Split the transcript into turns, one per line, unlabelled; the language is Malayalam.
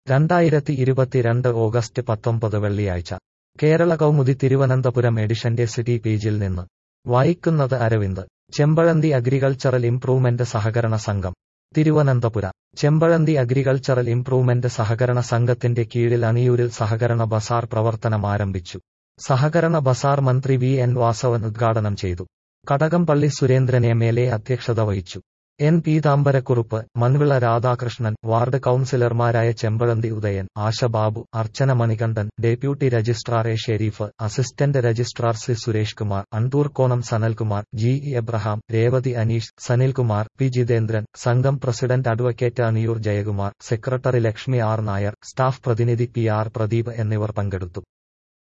രണ്ടായിരത്തി ഇരുപത്തിരണ്ട് ഓഗസ്റ്റ് പത്തൊമ്പത് വെള്ളിയാഴ്ച കേരള കൗമുദി തിരുവനന്തപുരം എഡിഷന്റെ സിറ്റി പേജിൽ നിന്ന് വായിക്കുന്നത് അരവിന്ദ് ചെമ്പഴന്തി അഗ്രികൾച്ചറൽ ഇംപ്രൂവ്മെന്റ് സഹകരണ സംഘം തിരുവനന്തപുരം ചെമ്പഴന്തി അഗ്രികൾച്ചറൽ ഇംപ്രൂവ്മെന്റ് സഹകരണ സംഘത്തിന്റെ കീഴിൽ അണിയൂരിൽ സഹകരണ ബസാർ പ്രവർത്തനം ആരംഭിച്ചു സഹകരണ ബസാർ മന്ത്രി വി എൻ വാസവൻ ഉദ്ഘാടനം ചെയ്തു Kadakampally Surendran M L A അധ്യക്ഷത വഹിച്ചു എൻ പീതാംബരക്കുറുപ്പ് മൺവിള രാധാകൃഷ്ണൻ വാർഡ് കൌൺസിലർമാരായ Chempazhanthi Udayan Ashababu Archana Manikandan deputy registrar A Sherif assistant registrar C Suresh Kumar Andoorkonam Sanalkumar G E Abraham Revathi Aneesh Sanilkumar P Jithendran സംഘം president advocate Aniyoor Jayakumar secretary Lakshmi R Nair staff പ്രതിനിധി പി ആർ പ്രദീപ് എന്നിവർ പങ്കെടുത്തു